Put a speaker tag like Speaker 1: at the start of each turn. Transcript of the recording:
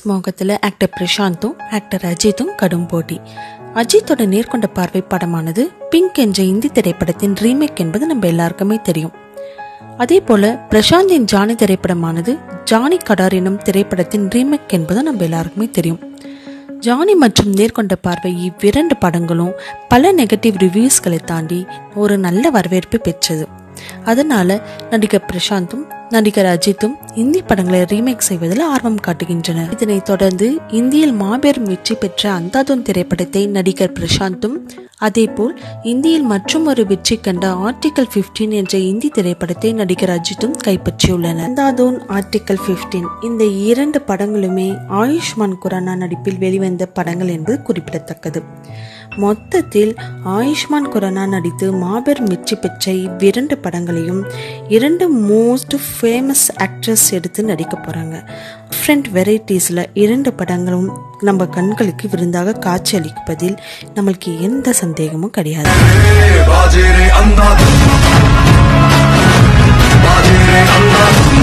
Speaker 1: மோகத்தில் actor பிரசாந்தும் actor அஜித்தும் கடும் போட்டி அஜித்தோட நேர்கொண்ட பார்வை படமானது பிங்க் என்ற இந்தி திரைப்படத்தின் ரீமேக் என்பது நம்ம எல்லாருக்குமே தெரியும் அதே போல பிரசாந்தின் ஜானி திரைப்படமானது ஜானி கடார் எனும் திரைப்படத்தின் ரீமேக் என்பது நம்ம எல்லாருக்குமே தெரியும் ஜானி மற்றும் நேர்கொண்ட பார்வை இவ்விரண்டு படங்களும் பல நெகட்டிவ் ரிவ்யூஸ்களை தாண்டி ஒரு நல்ல வரவேற்பை பெற்றது அதனால நடிகர் பிரசாந்தும் நடிகர் அஜித்தும் இந்தி படங்களை ரீமேக் செய்வதில் ஆர்வம் காட்டுகின்றனர் இதனைத் தொடர்ந்து இந்தியில் மாபெரும் வெற்றி பெற்ற அந்தாதுன் திரைப்படத்தை நடிகர் பிரசாந்தும் அதேபோல் இந்தியில் மற்றும் ஒரு வெற்றி கண்ட ஆர்டிகல் 15 என்ற இந்தி திரைப்படத்தை நடிகர் அஜித்தும் கைப்பற்றியுள்ளனர் அந்தாதூன் ஆர்டிகல் 15 இந்த இரண்டு படங்களுமே ஆயுஷ்மான் குரானா நடிப்பில் வெளிவந்த படங்கள் என்பது குறிப்பிடத்தக்கது மொத்தத்தில் ஆயுஷ்மான் குரானா நடித்து மாபெரும் வெற்றி பெற்ற இவ்விரண்டு படங்களையும் இரண்டு மோஸ்ட் ஃபேமஸ் ஆக்ட்ரஸ் எடுத்து நடிக்க போகிறாங்க டிஃப்ரெண்ட் வெரைட்டிஸில் இரண்டு படங்களும் நம்ம கண்களுக்கு விருந்தாக காட்சியளிப்பதில் நம்மளுக்கு எந்த சந்தேகமும் கிடையாது
Speaker 2: बाजे रे अंधा बाजे रे अंधा